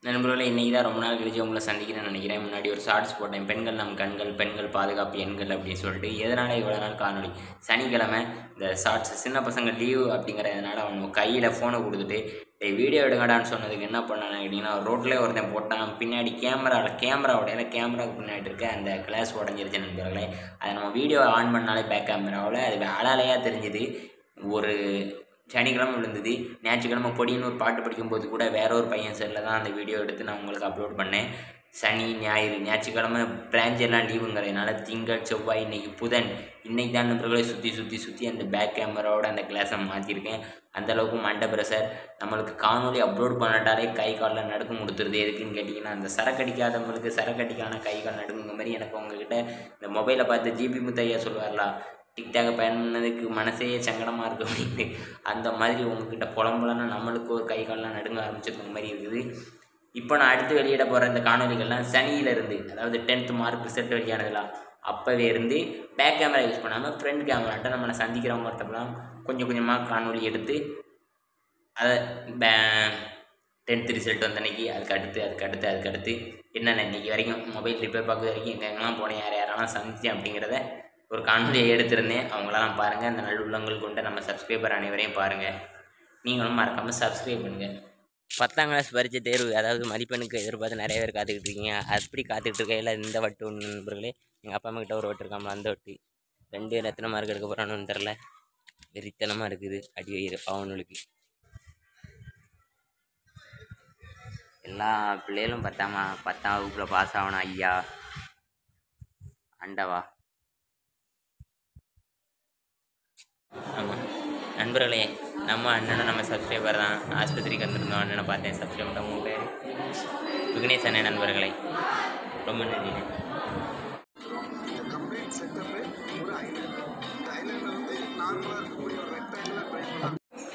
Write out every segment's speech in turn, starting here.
நண்பர்களே இன்றைக்கி தான் ரொம்ப நாள் கழிச்சு உங்களை சந்திக்கிறேன்னு நினைக்கிறேன் முன்னாடி ஒரு ஷார்ட்ஸ் போட்டேன் பெண்கள் நம் கண்கள் பெண்கள் பாதுகாப்பு எண்கள் அப்படின்னு சொல்லிட்டு எதனால் இவ்வளோ நாள் காணொலி சனிக்கிழமை இந்த ஷார்ட்ஸ் சின்ன பசங்க லீவு அப்படிங்கிறதுனால அவங்க கையில் ஃபோனை கொடுத்துட்டு டேய் வீடியோ எடுங்கடான்னு சொன்னதுக்கு என்ன பண்ணான்னு கேட்டிங்கன்னா ரோட்லேயே ஒருத்தன் போட்டான் பின்னாடி கேமராவில் கேமரா உடையில கேமராவுக்கு பின்னாடி இருக்க அந்த கிளாஸ் உடஞ்சிருச்சு நண்பர்களே அதை நம்ம வீடியோ ஆன் பண்ணாலே பேக் கேமராவில் அது அலாலையாக தெரிஞ்சுது ஒரு சனிக்கிழமை விழுந்தது ஞாயிற்றுக்கிழமை பொடின்னு ஒரு பாட்டு படிக்கும்போது கூட வேற ஒரு பையன் செல்லில் தான் அந்த வீடியோ எடுத்து நான் உங்களுக்கு அப்லோட் பண்ணேன் சனி ஞாயிறு ஞாயிற்றுக்கிழமை பிரான்ச் எல்லாம் லீவுங்கிறதுனால திங்கள் செவ்வாய் இன்னைக்கு புதன் இன்னைக்கு தான் நண்பர்களே சுற்றி சுற்றி சுற்றி அந்த பேக் கேமராவோட அந்த கிளாஸை மாற்றிருக்கேன் அந்த அளவுக்கு மண்டை ப்ரெஷர் நம்மளுக்கு காணொலி அப்லோட் பண்ணட்டாலே கை காலில் நடுக்கம் கொடுத்துருது எதுக்குன்னு கேட்டிங்கன்னா அந்த சரக்கடிக்காதவங்களுக்கு சரக்கடிக்கான கை கால் நடுங்குங்க மாதிரி எனக்கு உங்ககிட்ட இந்த மொபைலை பார்த்து ஜிபி முத்தையா சொல்லுவார்லா டிக்டாக பயன் பண்ணதுக்கு மனசே சங்கடமாக இருக்கு அப்படின்னு அந்த மாதிரி உங்ககிட்ட புலம்புலன்னா நம்மளுக்கு ஒரு கை கால்லாம் நடுங்க ஆரம்பிச்சிருக்க மாதிரி இருக்குது இப்போ நான் அடுத்து வெளியிட போகிற இந்த காணொலிகள்லாம் சனியில இருந்து அதாவது டென்த் மார்க் ரிசல்ட் வெளியானதுலாம் அப்போவே இருந்து பேக் கேமரா யூஸ் பண்ணாமல் ஃப்ரண்ட் கேமராட்ட நம்மளை சந்திக்கிறவங்க ஒருத்தப்பெல்லாம் கொஞ்சம் கொஞ்சமாக காணொலி எடுத்து அதை பே டென்த் ரிசல்ட் வந்த அன்னைக்கு அதுக்கு அடுத்து அதுக்கு அடுத்து அதுக்கு அடுத்து என்னென்ன இன்னைக்கு வரைக்கும் மொபைல் ரிப்பேர் பார்க்குற வரைக்கும் எங்கே எங்கெல்லாம் போனேன் யார் யாரெல்லாம் சந்தித்தேன் அப்படிங்கிறத ஒரு காணொலியை எடுத்திருந்தேன் அவங்களெல்லாம் பாருங்கள் அந்த நல்லுள்ளங்கள் கொண்ட நம்ம சப்ஸ்கிரைபர் அனைவரையும் பாருங்கள் நீங்களும் மறக்காமல் சப்ஸ்கிரைப் பண்ணுங்கள் பத்தாம் கிளாஸ் பரீட்சை தேர்வு அதாவது மதிப்பெண்ணுக்கு எதிர்பார்த்து நிறைய பேர் காத்துக்கிட்டு இருக்கீங்க அப்படி காத்துக்கிட்டு இருக்கையில் இந்த வட்டு ஒன்று நண்பர்களே எங்கள் அப்பா அம்மா கிட்ட ஒரு வட்டு இருக்காமல் அந்த வட்டு ரெண்டு பேர் எத்தனை மார்க் எடுக்க போகிறான்னு தெரில வெறித்தனமாக இருக்குது அடி வயிறு அவனுக்கு எல்லா பிள்ளைகளும் பத்தாமா பத்தாம் வகுப்பில் பாஸ் ஆகணும் ஐயா அண்டவா ஆமாம் நண்பர்களே நம்ம அண்ணனும் நம்ம சப்ஸ்கிரைபர் தான் ஆஸ்பத்திரிக்கு வந்திருந்தோம் அண்ணனை பார்த்தேன் சப்ஸ்கிரைப் பண்ண உங்கள் பேர் விக்னேஷ் அண்ணன் நண்பர்களை ரொம்ப நன்றி இந்த கம்ப்ளீட் செட்டப்பு ஒரு ஐலாண்ட் இந்த ஐலாண்டில் வந்து நார்மலாக இருக்கக்கூடிய ஒரு ரெக்டாங்குலர் டைப்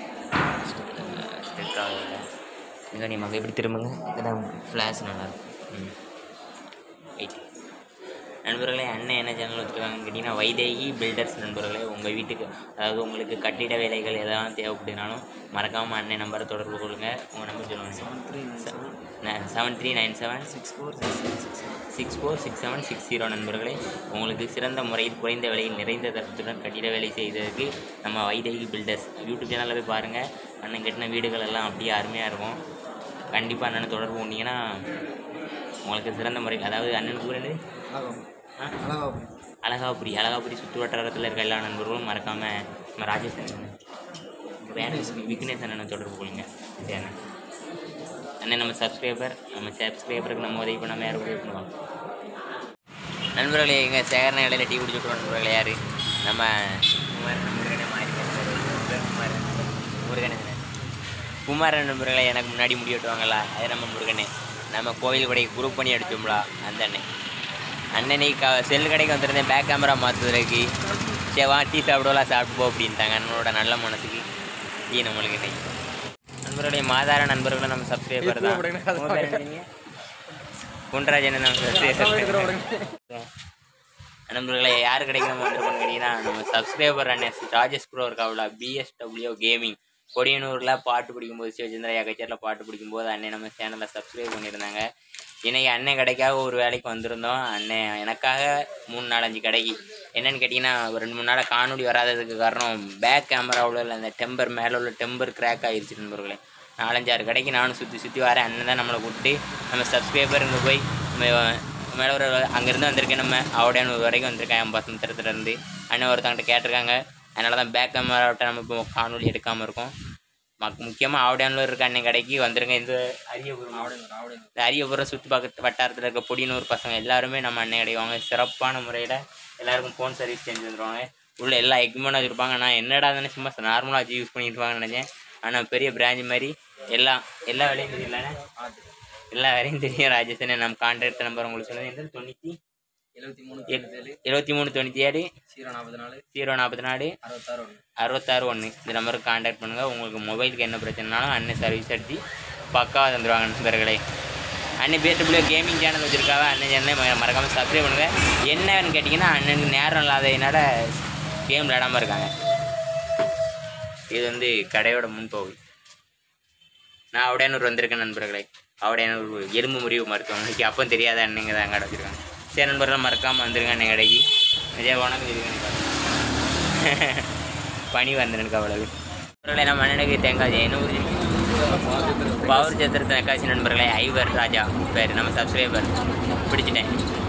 இங்கே நீ மக எப்படி திரும்புங்க இதெல்லாம் ஃப்ளாஷ் நல்லாயிருக்கும் ம் ரைட் நண்பர்களே அண்ணன் என்ன சேனல் வச்சுருக்காங்கன்னு கேட்டிங்கன்னா வைதேகி பில்டர்ஸ் நண்பர்களே உங்கள் வீட்டுக்கு அதாவது உங்களுக்கு கட்டிட வேலைகள் எதெல்லாம் தேவைப்படுனாலும் மறக்காமல் அண்ணன் நம்பரை தொடர்பு கொள்ளுங்கள் உங்கள் நம்பர் சொல்லுங்கள் seven three nine seven six four six four six seven six zero நண்பர்களே உங்களுக்கு சிறந்த முறையில் குறைந்த விலையில் நிறைந்த தரத்துடன் கட்டிட வேலை செய்ததுக்கு நம்ம வைதேகி பில்டர்ஸ் யூடியூப் சேனலில் போய் பாருங்கள் அண்ணன் கட்டின வீடுகள் எல்லாம் அப்படியே அருமையாக இருக்கும் கண்டிப்பாக அண்ணனை தொடர்பு கொண்டீங்கன்னா உங்களுக்கு சிறந்த முறையில் அதாவது அண்ணனுக்கு ஊர் என்னது? ஆ அழகாபுரி அழகாபுரி சுற்று வட்டாரத்தில் இருக்க எல்லா நண்பர்களும் மறக்காமல் நம்ம ராஜேஷ் அண்ணன் வேற விக்னேஷ் அண்ணனை தொடர்பு கொள்ளுங்க சரி அண்ணன் அண்ணன் நம்ம சப்ஸ்கிரைபர் நம்ம சப்ஸ்கிரைபருக்கு நம்ம உதவி பண்ணாமல் யாரும் உதவி பண்ணுவாங்க நண்பர்களே எங்கள் சேகரன இடையில டீ குடிச்சுட்டு நண்பர்களே யார் நம்ம குமாரன் முருகனை மாறி குமாரன் முருகன் குமாரன் நண்பர்களே எனக்கு முன்னாடி முடி வெட்டுவாங்களா அது நம்ம முருகனே நம்ம கோவில் கடைக்கு குரூப் பண்ணி அடிச்சோம்லா அந்த அண்ணன் அண்ணனை க செல் கடைக்கு வந்திருந்தேன் பேக் கேமரா மாற்றுறதுக்கு சரி வா டீ சாப்பிடுவலாம் சாப்பிட்டு போ அப்படின்ட்டாங்க அண்ணனோட நல்ல மனசுக்கு டீ நம்மளுக்கு இன்னைக்கு நண்பர்களுடைய மாதார நண்பர்களும் நம்ம சப்ஸ்கிரைபர் தான் உங்க பேர் என்னங்க? குண்டராஜன் நம்ம சப்ஸ்கிரைபர் நண்பர்களே யார் கடைக்கு நம்ம வந்திருக்கோம்னு கேட்டிங்கன்னா நம்ம சப்ஸ்கிரைபர் அண்ணன் ராஜேஷ் ப்ரோ இருக்காவுல பிஎஸ்டபிள்யூ கேமிங் கொடியனூரில் பாட்டு பிடிக்கும்போது சிவச்சந்திரையா கச்சேரியில் பாட்டு பிடிக்கும்போது அண்ணன் நம்ம சேனலில் சப்ஸ்கிரைப் பண்ணியிருந்தாங்க இன்னைக்கு அண்ணன் கடைக்காக ஒரு வேலைக்கு வந்திருந்தோம் அண்ணன் எனக்காக மூணு நாலஞ்சு கடைக்கு என்னன்னு கேட்டிங்கன்னா ஒரு ரெண்டு மூணு நாளாக காணொலி வராததுக்கு காரணம் பேக் கேமராவில் உள்ள அந்த டெம்பர் மேலே உள்ள டெம்பர் கிராக் ஆயிடுச்சு நண்பர்களே நாலஞ்சாறு கடைக்கு நானும் சுற்றி சுற்றி வரேன் அண்ணன் தான் நம்மளை கூப்பிட்டு நம்ம சப்ஸ்கிரைபர் இங்கே போய் நம்ம மேலே ஒரு அங்கேருந்து வந்திருக்கேன் நம்ம அவடையானூர் வரைக்கும் வந்திருக்கேன் என் பசங்க இருந்து அண்ணன் ஒருத்தவங்கிட்ட கேட்டிருக்காங்க அதனால தான் பேக் கேமராவிட்ட நம்ம இப்போ காணொலி எடுக்காமல் இருக்கோம் மக் முக்கியமாக ஆவடியானூர் இருக்க அண்ணன் கடைக்கு வந்துருங்க இந்த அரியபுரம் இந்த அரியபுரம் சுற்றி பக்கத்து வட்டாரத்தில் இருக்க பொடியனூர் பசங்க எல்லாருமே நம்ம அண்ணன் கடைக்கு வாங்க சிறப்பான முறையில் எல்லாருக்கும் ஃபோன் சர்வீஸ் செஞ்சு தந்துருவாங்க உள்ள எல்லா எக்யூப்மெண்ட் வச்சுருப்பாங்க நான் என்னடா தானே சும்மா நார்மலாக வச்சு யூஸ் பண்ணிட்டு இருப்பாங்கன்னு நினச்சேன் ஆனால் பெரிய பிரான்ச் மாதிரி எல்லாம் எல்லா வேலையும் தெரியலண்ணே எல்லா வேலையும் தெரியும் ராஜேஷன் நம்ம கான்டாக்ட் நம்பர் உங்களுக்கு சொன்னது என்ன தொண்ணூற்றி எழுபத்தி மூணு எழுபத்தி மூணு தொண்ணூற்றி ஏழு ஜீரோ நாற்பத்தி நாலு ஜீரோ நாற்பத்தி நாலு அறுபத்தாறு ஒன்று அறுபத்தாறு ஒன்று இந்த நம்பருக்கு காண்டாக்ட் பண்ணுங்கள் உங்களுக்கு மொபைலுக்கு என்ன பிரச்சனைனாலும் அண்ணன் சர்வீஸ் அடித்து பக்காவாக தந்துடுவாங்க நண்பர்களே அண்ணன் பிஎஸ்டபிள்யூ கேமிங் சேனல் வச்சுருக்காங்க அண்ணன் சேனலை மறக்காமல் சப்ஸ்கிரைப் பண்ணுங்கள் என்னன்னு கேட்டிங்கன்னா அண்ணனுக்கு நேரம் இல்லாததுனால கேம் விளையாடாமல் இருக்காங்க இது வந்து கடையோட முன்பகுதி நான் உடையனூர் வந்திருக்கேன் நண்பர்களே அவடைய ஒரு எலும்பு முறிவு மருத்துவமனைக்கு அப்போ தெரியாத அண்ணங்க தான் கடை வச்சுருக்காங்க சரி நண்பர்கள் மறக்காமல் வந்துருங்க அண்ணன் கடைக்கு நிறைய உனக்கு இருக்குன்னு பனி வந்துருக்கு அவ்வளவு நண்பர்களே நம்ம அண்ணனுக்கு தேங்காய் என்ன ஊர் பவர் சத்திரத்தை நக்காசி நண்பர்களே ஐவர் ராஜா பேர் நம்ம சப்ஸ்கிரைபர் பிடிச்சிட்டேன்